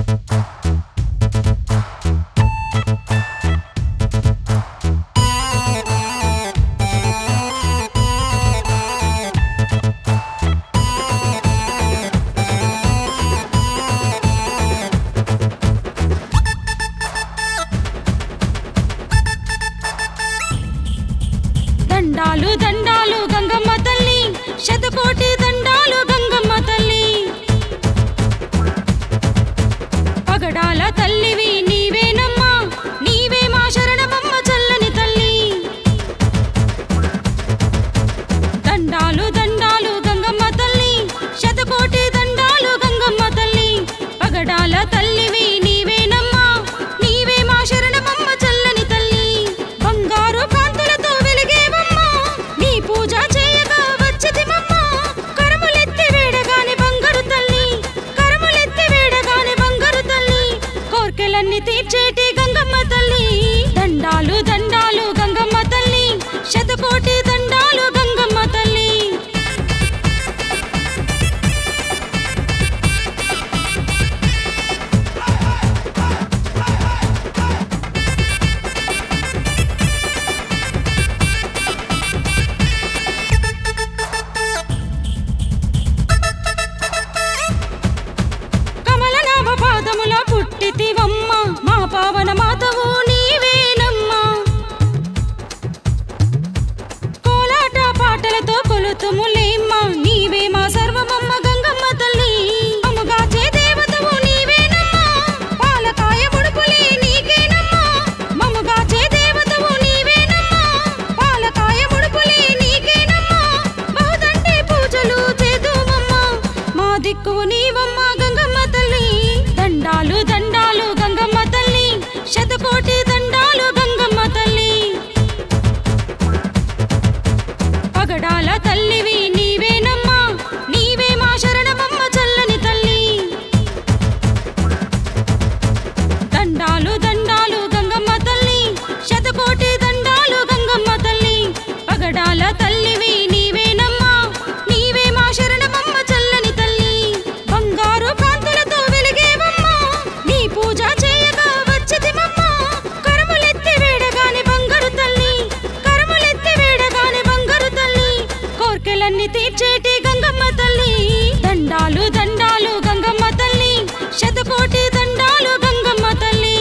దండాలు దండాలు గంగమ్మ తల్లి శతకోటి దండాలు గంగమ్మ తల్లి పగడాల తల్లివి నీవేనమ్మా నీవే మా శరణమమ్మ చల్లని తల్లి దండాలు దండాలు గంగమ్మ తల్లి శతకోటి దండాలు గంగమ్మ తల్లి పగడాల తల్లివి నీవేనమ్మా నీవే మా శరణమమ్మ చల్లని తల్లి బంగారు కాంతులతో వెలిగేవమ్మా నీ పూజ చేయగా వచ్చితిమమ్మ కరములెత్తి వేడగాని బంగారు తల్లి కరములెత్తి వేడగాని బంగారు తల్లి కోర్కెలన్నీ తీర్చేటి గంగమ్మ తల్లి దండాలు దండాలు గంగమ్మ తల్లి శతకోటి దండాలు గంగమ్మ తల్లి కమలనాభ పాదముల పుట్టితివమ్మ మా పావన మాతవు నీవేనమ్మా కోలాట పాటలతో కొలుతుములేమ్మ నీవే మా సర్వమమ్మ గంగమ్మ తల్లి అముగాచే దేవతవు నీవేనమ్మా పాలకాయ ముడుపులే నీకేనమ్మా మముగాచే దేవతవు నీవేనమ్మా పాలకాయ ముడుపులే నీకేనమ్మా బహుదండి పూజలు చేదుమమ్మా మా దిక్కువు నీవమ్మ గంగమ్మ తల్లి దండాలు దండాలు గంగమ్మ తల్లి శతకోటి దండాలు గంగమ్మ తల్లి పగడాల తల్లివి నీవేనమ్మా నీవే మా శరణమమ్మ చల్లని తల్లి దండాలు దండాలు గంగమ్మ తల్లి శతకోటి దండాలు గంగమ్మ తల్లి పగడాల తల్లివి నీవేనమ్మా నీవే మా శరణమమ్మ చల్లని తల్లి బంగారు కాంతులతో వెలిగేవమ్మా నీ పూజ చేయగా వచ్చితిమమ్మ కరములెత్తి వేడగాని బంగారు తల్లి కరములెత్తి వేడగాని బంగారు తల్లి కోర్కెలన్నీ తీర్చేటి గంగమ్మ తల్లి దండాలు దండాలు గంగమ్మ తల్లి శతకోటి దండాలు గంగమ్మ తల్లి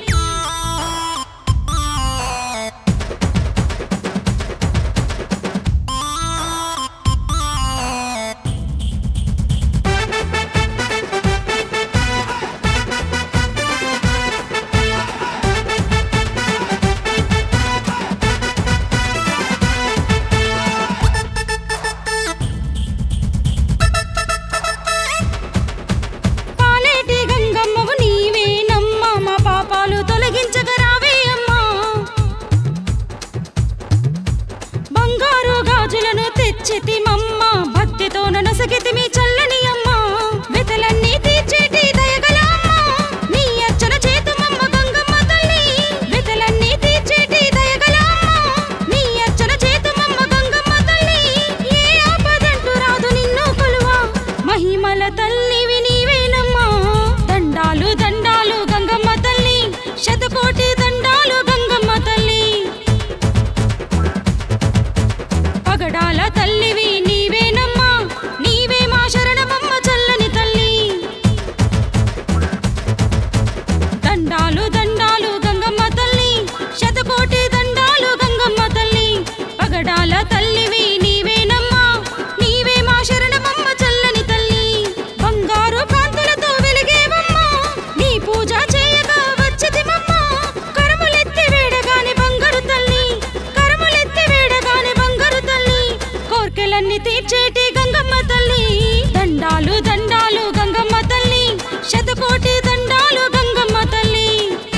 పాలేటి గంగమ్మవు నీవేనమ్మా మా పాపాలు తొలగించగా రావే అమ్మా బంగారు గాజులను తెచ్చితిమమ్మ భక్తితో ననసగితి మీ చల్లని అమ్మ వెతలన్నీ తీర్చేటి దయగల అమ్మ నీ అర్చన చేతుమమ్మ గంగమ్మ తల్లి వెతలన్నీ తీర్చేటి దయగల అమ్మ నీ అర్చన చేతుమమ్మ గంగమ్మ తల్లి ఏ ఆపదంటూ రాదు నిన్ను కొలువా మహిమల తల్లివి నీవేనమ్మా దండాలు దండాలు గంగమ్మ తల్లి శతకోటి దండాలు గంగమ్మ తల్లి పగడాల తల్లివి నీవేనమ్మా నీవే మా శరణమమ్మ చల్లని తల్లి దండాలు దండాలు గంగమ్మ తల్లి శతకోటి దండాలు గంగమ్మ తల్లి పగడాల తల్లివి నీవేనమ్మా నీవే మా శరణమమ్మ చల్లని తల్లి బంగారు కాంతులతో వెలిగేవమ్మా నీ పూజ చేయగా వచ్చితిమమ్మ కరములెత్తి వేడగాని బంగారు తల్లి కరములెత్తి వేడగాని బంగారు తల్లి కోర్కెలన్నీ తీర్చేటి గంగమ్మ తల్లి దండాలు దండాలు గంగమ్మ తల్లి శతకోటి దండాలు గంగమ్మ తల్లి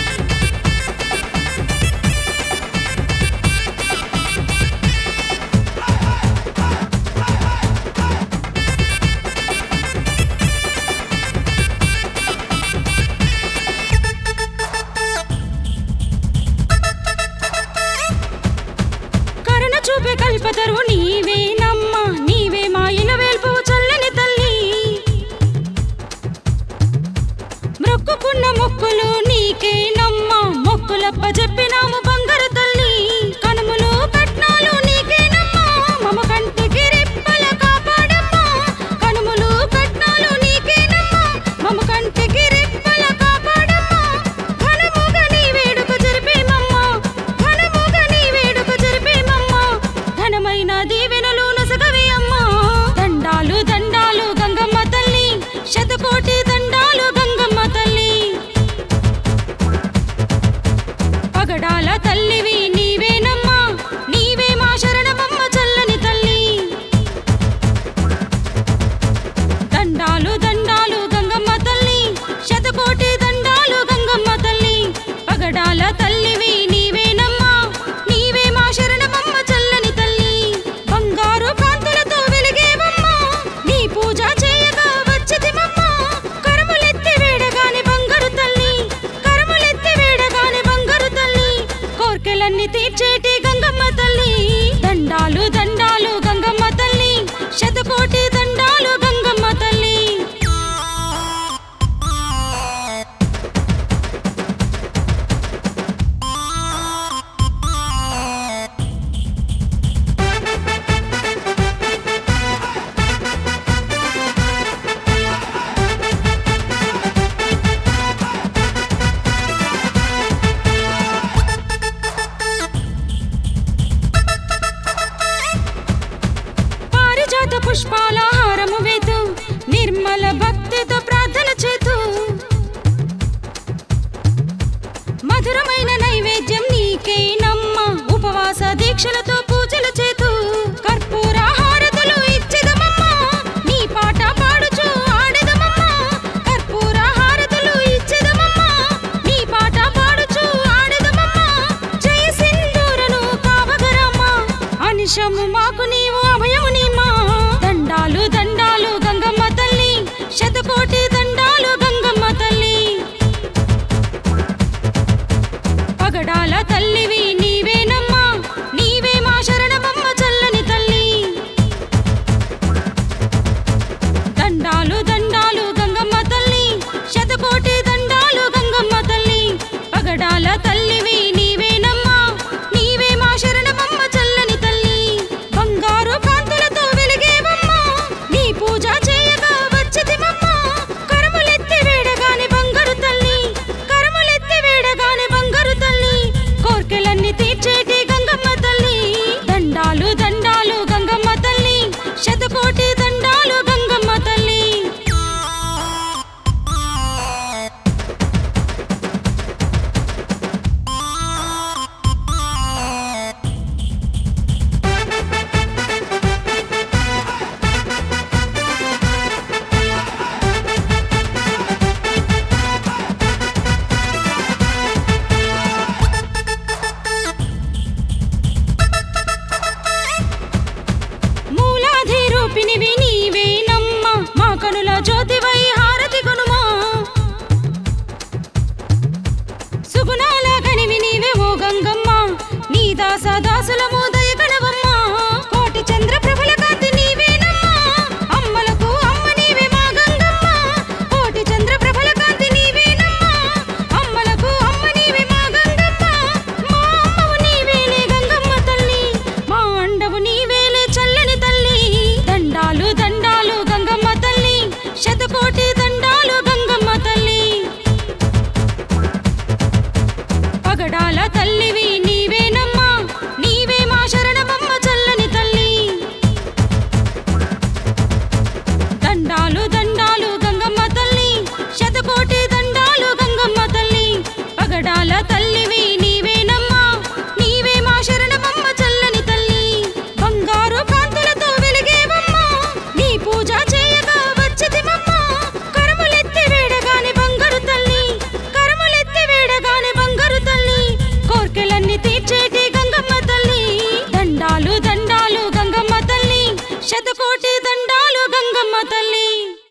కరుణ చూపే కల్పతరు నీవేనమ్మా నీవే మా ఇలవేల్పు చల్లని తల్లి మొక్కుకున్న మొక్కుకున్న మొక్కులు నీకేనమ్మా మొక్కులప్ప చెప్పినాము బంగారు తల్లి కనుములు కట్నాలు నీకేనమ్మా మమ కంటికి రెప్పల కాపాడమ్మా కనుములు కట్నాలు నీకేనమ్మా మమ కంటికి రెప్పల కాపాడమ్మా ఘనముగా నీ వేడుక జరిపేమమ్మా ఘనముగా నీ వేడుక జరిపేమమ్మా ఘనమైన దీవెనలు నసగవే అమ్మా దండాలు దండాలు గంగమ్మ తల్లి శతకోటి దండాలు గంగమ్మ తల్లి పగడాల తల్లివి నీవేనమ్మా నీవే మా శరణమమ్మ చల్లని తల్లి దండాలు దండాలు గంగమ్మ తల్లి శతకోటి దండాలు గంగమ్మ తల్లి పగడాల తల్లివి నీవేనమ్మా నీవే మా శరణమమ్మ చల్లని తల్లి బంగారు కాంతులతో వెలిగేవమ్మా నీ పూజ చేయగా వచ్చితిమమ్మా కరములెత్తి వేడగాని బంగారు తల్లి కరములెత్తి వేడగాని బంగారు తల్లి కోర్కెలన్నీ తీర్చేటి గంగమ్మ తల్లి దండాలు దండాలు గంగమ్మ తల్లి శతకోటి దండాలు గంగమ్మ తల్లి పారిజాత పుష్పాల హారము వేతు నిర్మల భక్తితో ప్రార్థన చేతు మధురమైన నైవేద్యం నీకేనమ్మా ఉపవాస దీక్షలతో పూజలు చేతు కర్పూర హారతులు ఇచ్చిదమమ్మా నీ పాట పాడుచు ఆడెదమమ్మా కర్పూర హారతులు ఇచ్చిదమమ్మా నీ పాట పాడుచు ఆడెదమమ్మా జయ సింధూరను కావగరమ్మా అనిశము మాకు నీవు అభయము నీమా దండాలు దండాలు గంగమ్మ తల్లి శతకోటి